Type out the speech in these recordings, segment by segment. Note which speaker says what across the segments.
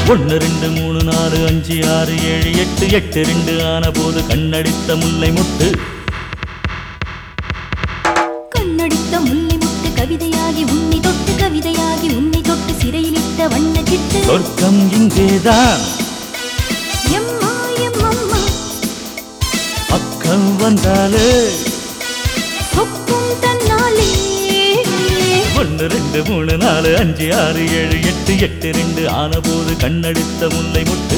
Speaker 1: ஒன்று ரெண்டு மூணு நாலு அஞ்சு ஆறு ஏழு எட்டு எட்டு ரெண்டு ஆன போது கண்ணடித்த முல்லை முட்டு
Speaker 2: கண்ணடித்த முல்லை முட்டு கவிதையாகி உன்னை தொட்டு கவிதையாகி உன்னை தொட்டு சிறையிலிட்ட வண்ண சிட்டு
Speaker 1: சொர்க்கம் இங்கேதான்
Speaker 2: எம்மா எம்மம்மா
Speaker 1: பக்கம் வந்தாலே
Speaker 2: சொக்கும் தன்னாலே
Speaker 1: ஒன்று ரெண்டு மூணு நாலு அஞ்சு ஆறு ஏழு எட்டு எட்டு ரெண்டு ஆன போது கண்ணடித்த முல்லை முட்டு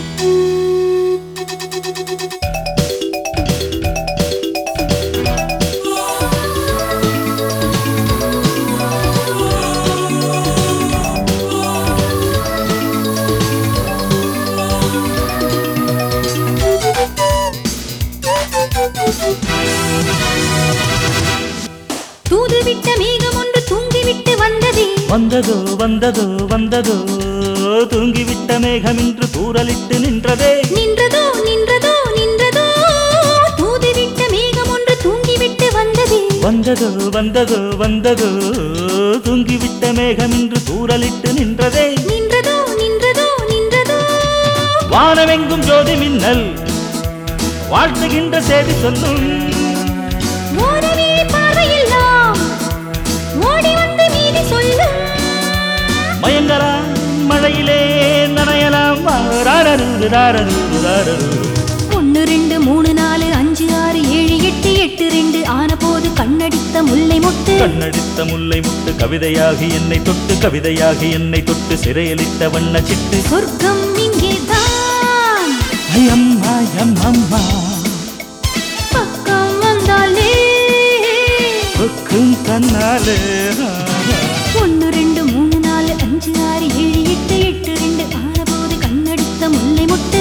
Speaker 2: தூதுவிட்ட மேகம் ஒன்று தூங்கிவிட்டு வந்ததே
Speaker 1: வந்ததோ வந்ததோ வந்ததோ தூங்கிவிட்ட மேகம் இன்று தூரலிட்டு நின்றதே
Speaker 2: நின்றதோ நின்றதோ நின்றதோ தூதுவிட்ட மேகம் ஒன்று தூங்கிவிட்டு வந்ததே
Speaker 1: வந்ததோ வந்ததோ வந்ததோ தூங்கிவிட்ட மேகம் இன்று தூரலிட்டு நின்றதே
Speaker 2: நின்றதோ நின்றதோ நின்றதோ
Speaker 1: வானமெங்கும் ஜோதி மின்னல் வாழ்த்துகின்ற செய்தி சொல்லும்
Speaker 2: ஓரவே பார்வையெல்லாம் ஓடி வந்து மீதி சொல்லும்
Speaker 1: மயங்கலாம் மழையிலே நனையலாம் ராரரு ராரரு ராரரு
Speaker 2: ஒன்னு ரெண்டு மூணு நாலு அஞ்சு ஆறு ஏழு எட்டு எட்டு ரெண்டு ஆன போது கண்ணடித்த முல்லை முட்டு
Speaker 1: கண்ணடித்த முல்லை முட்டு கவிதையாகி என்னை தொட்டு கவிதையாகி என்னை தொட்டு சிறையளித்த வண்ண சிட்டு
Speaker 2: சொர்க்கம் இங்கேதான்
Speaker 1: ஐயம்மா அம்மா
Speaker 2: பக்கம் வந்தாலே
Speaker 1: கொக்கும் தன்னாலே
Speaker 2: ஒன்னு ரெண்டு மூணு நாலு அஞ்சு ஆறு ஏழு எட்டு எட்டு ரெண்டு ஆன போது கண்ணடித்த முல்லை முட்டு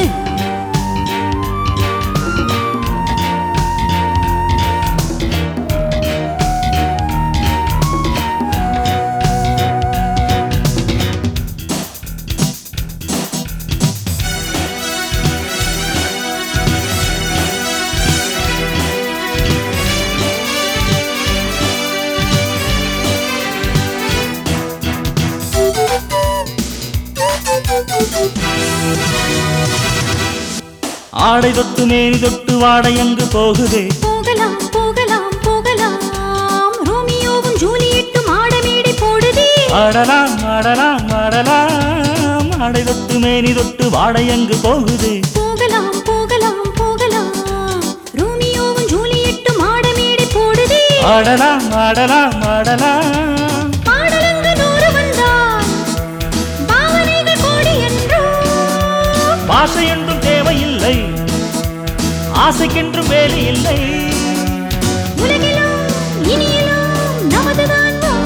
Speaker 1: ஆடை தொட்டு மேனி தொட்டு வாடை அங்கு போகுதே
Speaker 2: போகலாம் போகலாம் போகலாம் ரோமியோவும் ஜூலியட்டும் ஆடமேடை போடுதே
Speaker 1: ஆடலாம் ஆடலாம் ஆடலாம் ஆடை தொட்டு மேனி தொட்டு வாடை அங்கு போகுதே
Speaker 2: போகலாம் போகலாம் போகலாம் ரோமியோவும் ஜூலியட்டும் ஆடமேடை போடுதே
Speaker 1: ஆடலாம் ஆடலாம் ஆடலாம்
Speaker 2: பாடலங்கு நூறு வந்தால் பாவனைகள் கோடி என்றோ
Speaker 1: பாஷை என்றும் தேவையில்லை ஆசைக்கென்றும் வேலை இல்லை
Speaker 2: உலகிலும் இனியிலும் நமதுதான் வா.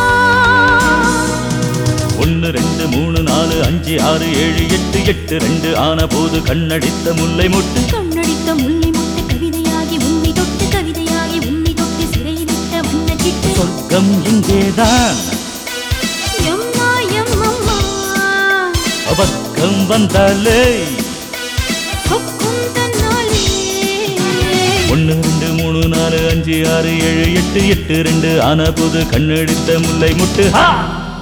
Speaker 1: ஒன்று ரெண்டு மூணு நாலு அஞ்சு ஆறு ஏழு எட்டு எட்டு ரெண்டு ஆன போது கண்ணடித்த முல்லை முட்டு
Speaker 2: கண்ணடித்த முல்லை முட்டு கவிதையாகி உன்னை தொட்டு கவிதையாகி உன்னை தொட்டு சிறையிலிட்ட வண்ண சிட்டு
Speaker 1: சொர்க்கம் இங்கேதான்
Speaker 2: எம்மா எம்மம்மா
Speaker 1: பக்கம் வந்தாலே
Speaker 2: கொக்கும் தன்னாலே
Speaker 1: ஒன்று ரெண்டு மூணு நாலு அஞ்சு ஆறு ஏழு எட்டு எட்டு ரெண்டு ஆன போது கண்ணடித்த முல்லை முட்டு ஹா